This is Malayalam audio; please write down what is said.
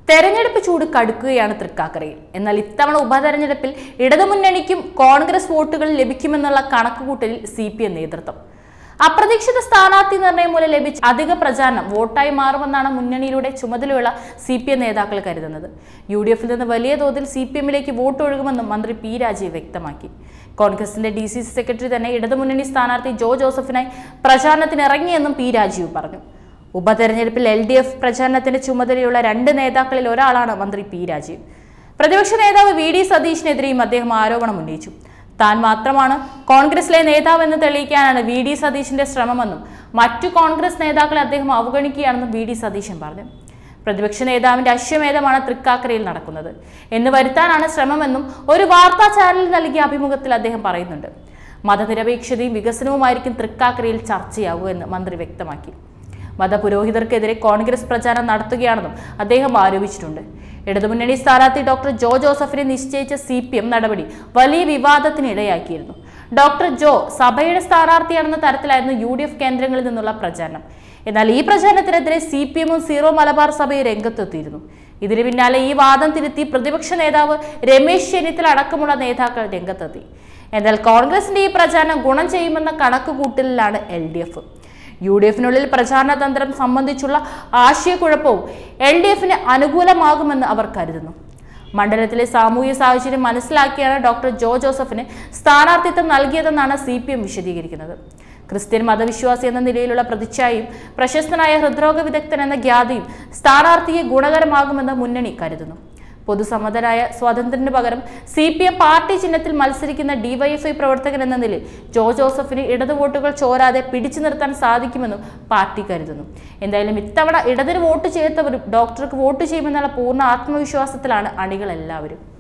തെരഞ്ഞെടുപ്പ് ചൂട് കടുക്കുകയാണ് തൃക്കാക്കരയിൽ എന്നാൽ ഇത്തവണ ഉപതെരഞ്ഞെടുപ്പിൽ ഇടതുമുന്നണിക്കും കോൺഗ്രസ് വോട്ടുകൾ ലഭിക്കുമെന്നുള്ള കണക്കുകൂട്ടലിൽ സി പി എം നേതൃത്വം അപ്രതീക്ഷിത സ്ഥാനാർത്ഥി നിർണയം മൂലം ലഭിച്ച അധിക പ്രചാരണം വോട്ടായി മാറുമെന്നാണ് മുന്നണിയിലൂടെ ചുമതലയുള്ള സി പി എം നേതാക്കൾ കരുതുന്നത് യു ഡി എഫിൽ നിന്ന് വലിയ തോതിൽ സി പി എമ്മിലേക്ക് വോട്ട് ഒഴുകുമെന്നും മന്ത്രി പി രാജീവ് വ്യക്തമാക്കി കോൺഗ്രസിന്റെ ഡി സി സി സെക്രട്ടറി തന്നെ ഇടതുമുന്നണി സ്ഥാനാർത്ഥി ജോ ജോസഫിനായി പ്രചാരണത്തിന് ഇറങ്ങിയെന്നും പി രാജീവ് പറഞ്ഞു ഉപതെരഞ്ഞെടുപ്പിൽ എൽ ഡി എഫ് പ്രചാരണത്തിന്റെ ചുമതലയുള്ള രണ്ട് നേതാക്കളിൽ ഒരാളാണ് മന്ത്രി പി രാജീവ് പ്രതിപക്ഷ നേതാവ് വി ഡി സതീഷിനെതിരെയും അദ്ദേഹം ആരോപണം ഉന്നയിച്ചു താൻ മാത്രമാണ് കോൺഗ്രസിലെ നേതാവെന്ന് തെളിയിക്കാനാണ് വി ഡി സതീഷിന്റെ ശ്രമമെന്നും മറ്റു കോൺഗ്രസ് നേതാക്കളെ അദ്ദേഹം അവഗണിക്കുകയാണെന്നും വി ഡി സതീശൻ പറഞ്ഞു പ്രതിപക്ഷ നേതാവിന്റെ അശ്വമേധമാണ് തൃക്കാക്കരയിൽ നടക്കുന്നത് എന്ന് വരുത്താനാണ് ശ്രമമെന്നും ഒരു വാർത്താ ചാനലിൽ നൽകിയ അഭിമുഖത്തിൽ അദ്ദേഹം പറയുന്നുണ്ട് മതനിരപേക്ഷതയും വികസനവുമായിരിക്കും തൃക്കാക്കരയിൽ ചർച്ചയാകുക എന്ന് മന്ത്രി വ്യക്തമാക്കി മതപുരോഹിതർക്കെതിരെ കോൺഗ്രസ് പ്രചാരണം നടത്തുകയാണെന്നും അദ്ദേഹം ആരോപിച്ചിട്ടുണ്ട് ഇടതുമുന്നണി സ്ഥാനാർത്ഥി ഡോക്ടർ ജോ ജോസഫിനെ നിശ്ചയിച്ച സി പി എം നടപടി വലിയ വിവാദത്തിന് ഇടയാക്കിയിരുന്നു ഡോക്ടർ ജോ സഭയുടെ സ്ഥാനാർത്ഥിയാണെന്ന തരത്തിലായിരുന്നു യു ഡി എഫ് കേന്ദ്രങ്ങളിൽ നിന്നുള്ള പ്രചാരണം എന്നാൽ ഈ പ്രചാരണത്തിനെതിരെ സി പി എമ്മും സീറോ മലബാർ സഭയും രംഗത്തെത്തിയിരുന്നു ഇതിന് പിന്നാലെ ഈ വാദം തിരുത്തി പ്രതിപക്ഷ നേതാവ് രമേശ് ചെന്നിത്തല അടക്കമുള്ള നേതാക്കൾ രംഗത്തെത്തി എന്നാൽ കോൺഗ്രസിന്റെ ഈ പ്രചാരണം ഗുണം ചെയ്യുമെന്ന കണക്കുകൂട്ടലിലാണ് L D F U D എഫിനുള്ളിൽ പ്രചാരണ തന്ത്രം സംബന്ധിച്ചുള്ള ആശയക്കുഴപ്പവും എൽ ഡി എഫിന് അനുകൂലമാകുമെന്ന് അവർ കരുതുന്നു മണ്ഡലത്തിലെ സാമൂഹ്യ സാഹചര്യം മനസ്സിലാക്കിയാണ് ഡോക്ടർ ജോ ജോസഫിന് സ്ഥാനാർത്ഥിത്വം നൽകിയതെന്നാണ് സി പി എം വിശദീകരിക്കുന്നത് ക്രിസ്ത്യൻ മതവിശ്വാസി എന്ന നിലയിലുള്ള പ്രതിച്ഛായയും പ്രശസ്തനായ ഹൃദ്രോഗ വിദഗ്ധൻ എന്ന ഖ്യാതിയും സ്ഥാനാർത്ഥിയെ ഗുണകരമാകുമെന്ന് മുന്നണി കരുതുന്നു പൊതുസമ്മതനായ സ്വാതന്ത്ര്യന് പകരം സി പി എം പാർട്ടി ചിഹ്നത്തിൽ മത്സരിക്കുന്ന ഡിവൈഎഫ്ഐ പ്രവർത്തകൻ എന്ന നിലയിൽ ജോ ജോസഫിന് ഇടത് വോട്ടുകൾ ചോരാതെ പിടിച്ചു നിർത്താൻ സാധിക്കുമെന്നും പാർട്ടി കരുതുന്നു എന്തായാലും ഇത്തവണ ഇടതിന് വോട്ട് ചെയ്യാത്തവരും ഡോക്ടർക്ക് വോട്ട് ചെയ്യുമെന്നുള്ള പൂർണ്ണ ആത്മവിശ്വാസത്തിലാണ് അണികൾ എല്ലാവരും